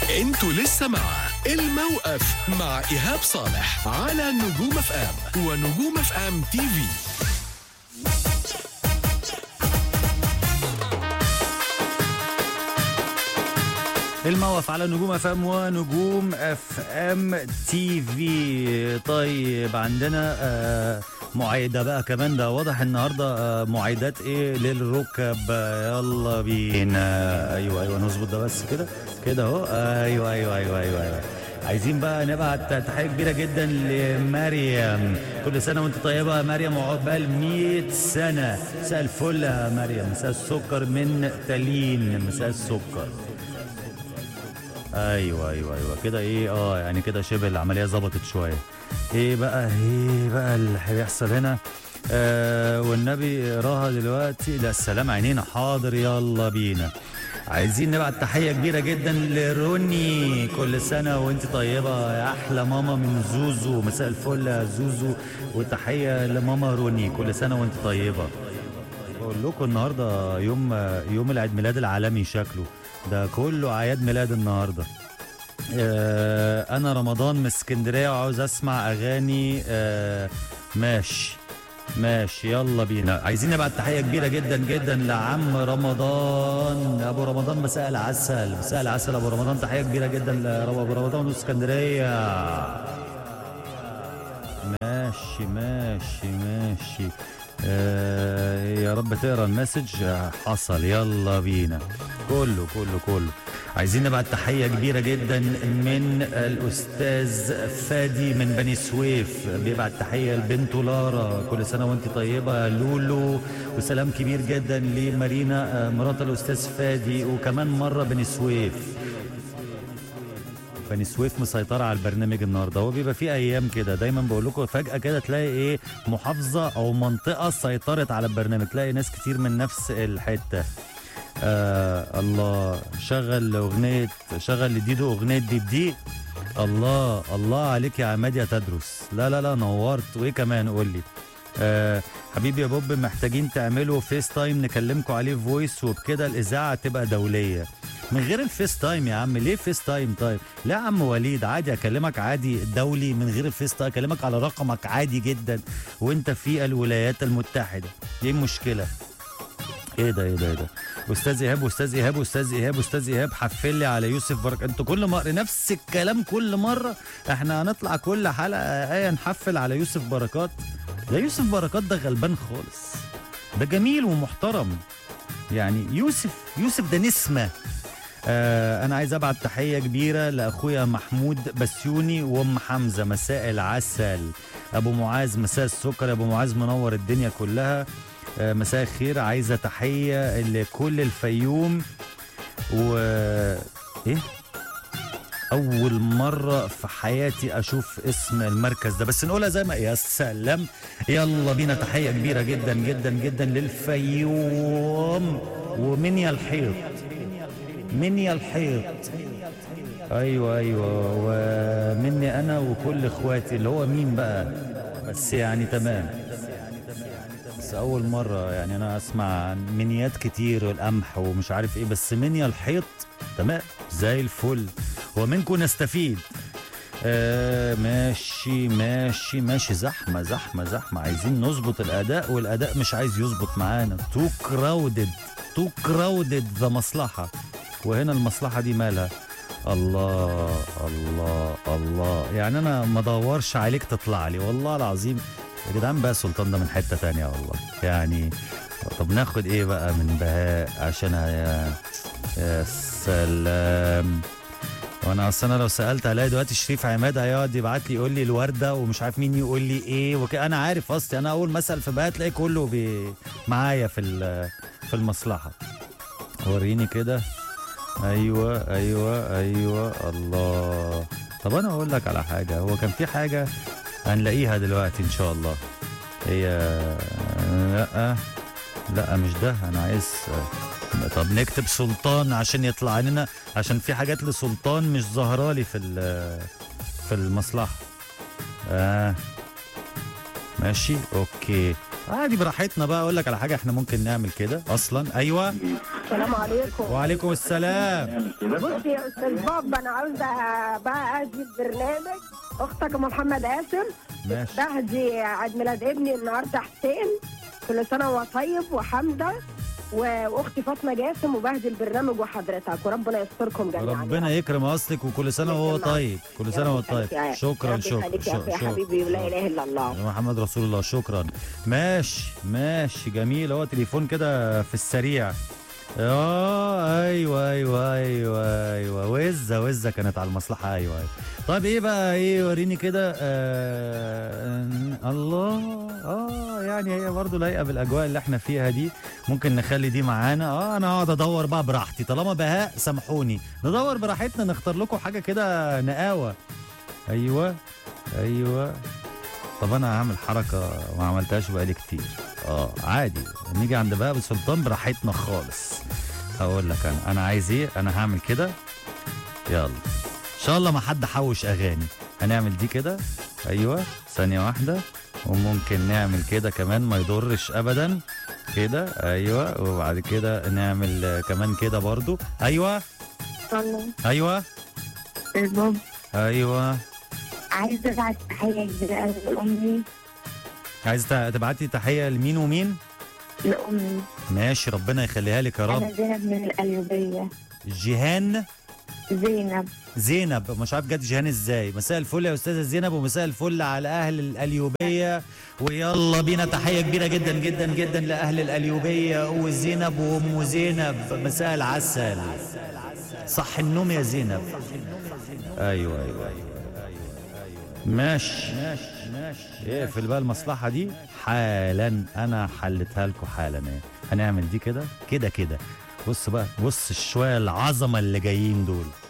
انتوا لسه مع الموقف مع ايهاب صالح على نجوم اف ام ونجوم اف ام تي في الموقف على نجوم اف ام ونجوم اف ام تي في طيب عندنا آه معايدة بقى كمان ده واضح النهارده آه معايدات ايه للركب آه، يلا بينا ايوه ايوه نظبط ده بس كده كده اهو ايوه ايوه ايوه ايوه, أيوة. عايزين بقى نبعت تحية كبيرة جدا لمريم كل سنة وانت طيبة يا مريم وعقبال 100 سنة مساء الفل يا مريم مساء السكر من تالين مساء السكر ايوه ايوه ايوه كده ايه اه يعني كده شبه العمليه ظبطت شويه ايه بقى ايه بقى اللي هيحصل هنا آه والنبي راها دلوقتي لا السلام عينينا حاضر يلا بينا عايزين نبعت تحيه كبيره جدا لروني كل سنه وانت طيبه يا احلى ماما من زوزو مساء الفل يا زوزو وتحيه لماما روني كل سنه وانت طيبه بقول لكم النهارده يوم يوم العيد ميلاد العالمي شكله ده كله اعياد ميلاد النهارده آه انا رمضان من اسكندريه وعاوز اسمع اغاني آه ماشي ماشي يلا بينا عايزين نبعت تحيه كبيره جدا جدا لعم رمضان ابو رمضان مساء العسل مساء العسل ابو رمضان تحيه كبيره جدا لابو رمضان من اسكندريه ماشي ماشي ماشي آه يا رب تقرا المسج آه، حصل يلا بينا كله كله كله عايزين نبعت تحية كبيرة جدا من الأستاذ فادي من بني سويف بيبعت تحية لبنته لارا كل سنة وانت طيبة يا لولو وسلام كبير جدا لمارينا آه، مرات الأستاذ فادي وكمان مرة بني سويف بني سويف مسيطرة على البرنامج النهارده هو بيبقى فيه ايام كده دايما بقول لكم فجأة كده تلاقي ايه محافظة او منطقة سيطرت على البرنامج تلاقي ناس كتير من نفس الحتة آه الله شغل اغنية شغل لديدو اغنية دي بدي الله الله عليك يا عماد يا تدرس لا لا لا نورت وايه كمان قول لي آه حبيبي يا بوب محتاجين تعملوا فيس تايم نكلمكم عليه فويس وبكده الاذاعه تبقى دوليه من غير الفيس تايم يا عم ليه فيس تايم طيب لا يا عم وليد عادي اكلمك عادي دولي من غير الفيس تايم اكلمك على رقمك عادي جدا وانت في الولايات المتحده ايه المشكله ايه ده ايه ده ايه ده استاذ ايهاب استاذ ايهاب استاذ ايهاب استاذ ايهاب حفل لي على يوسف بركه انتوا كل مره نفس الكلام كل مره احنا هنطلع كل حلقه ايه نحفل على يوسف بركات ده يوسف بركات ده غلبان خالص ده جميل ومحترم يعني يوسف يوسف ده نسمه آه انا عايز ابعت تحيه كبيره لاخويا محمود بسيوني وام حمزه مساء العسل ابو معاذ مساء السكر يا ابو معاذ منور الدنيا كلها آه مساء الخير عايزه تحيه لكل الفيوم و ايه اول مره في حياتي اشوف اسم المركز ده بس نقولها زي ما يا سلام يلا بينا تحيه كبيره جدا جدا جدا للفيوم ومنيا الحيط منيا الحيط ايوه ايوه ومني انا وكل اخواتي اللي هو مين بقى بس يعني تمام بس اول مره يعني انا اسمع عن منيات كتير والقمح ومش عارف ايه بس منيا الحيط تمام زي الفل ومنكم نستفيد آه ماشي ماشي ماشي زحمة زحمة زحمة عايزين نظبط الأداء والأداء مش عايز يظبط معانا تو كراودد تو كراودد ذا مصلحة وهنا المصلحة دي مالها الله الله الله يعني أنا ما ادورش عليك تطلع لي والله العظيم يا جدعان بقى سلطان ده من حتة تانية والله يعني طب ناخد ايه بقى من بهاء عشان يا, يا سلام وانا اصل انا لو سالت هلاقي دلوقتي شريف عماد هيقعد يبعت لي يقول لي الورده ومش عارف مين يقول لي ايه وك... انا عارف اصلي انا اول ما اسال في بقى تلاقي كله بي... معايا في ال- في المصلحه وريني كده ايوه ايوه ايوه الله طب انا اقول لك على حاجه هو كان في حاجه هنلاقيها دلوقتي ان شاء الله هي لا لا مش ده انا عايز طب نكتب سلطان عشان يطلع لنا عشان في حاجات لسلطان مش ظاهره لي في ال- في المصلحه اه ماشي اوكي عادي براحتنا بقى اقول لك على حاجه احنا ممكن نعمل كده اصلا ايوه السلام عليكم وعليكم السلام بص يا استاذ باب انا عاوزه بقى اهدي البرنامج اختك أم محمد قاسم ماشي بهدي عيد ميلاد ابني النهارده حسين كل سنه وهو طيب وحمده و- واختي فاطمه جاسم وبهدي البرنامج وحضرتك وربنا يستركم جميعا ربنا يكرم اصلك وكل سنه وهو طيب كل سنه وهو طيب شكرا شكرا يا شكرا حبيبي ولا اله الا الله محمد رسول الله شكرا ماشي ماشي جميل هو تليفون كده في السريع اه ايوه ايوه ايوه ايوه وزه وزه كانت على المصلحه ايوه ايوه طيب ايه بقى ايه وريني كده آه الله اه يعني هي برضه لايقه بالاجواء اللي احنا فيها دي ممكن نخلي دي معانا اه انا اقعد ادور بقى براحتي طالما بهاء سامحوني ندور براحتنا نختار لكم حاجه كده نقاوه ايوه ايوه طب انا هعمل حركه ما عملتهاش بقالي كتير اه عادي نيجي عند بهاء سلطان براحتنا خالص هقول لك انا انا عايز ايه انا هعمل كده يلا ان شاء الله ما حد حوش اغاني هنعمل دي كده ايوه ثانيه واحده وممكن نعمل كده كمان ما يضرش ابدا كده ايوه وبعد كده نعمل آه، كمان كده برضو ايوه ايوه استاذ بوب ايوه عايزه ابعت تحيه كبيره قوي لامي عايز ت- تبعتي تحيه لمين ومين لامي ماشي ربنا يخليها لك يا انا رب زينب من القليوبيه جيهان زينب زينب مش عارف جت جيهان ازاي مساء الفل يا استاذه زينب ومساء الفل على اهل القليوبيه ويلا بينا تحيه كبيره جدا جدا جدا لاهل القليوبيه وزينب وام زينب مساء العسل صح النوم يا زينب ايوه ايوه ايوه ماشي ماشي ماشي اقفل بقى المصلحه دي حالا انا حلتها لكم حالا اهي هنعمل دي كده كده كده بص بقى بص الشويه العظمه اللي جايين دول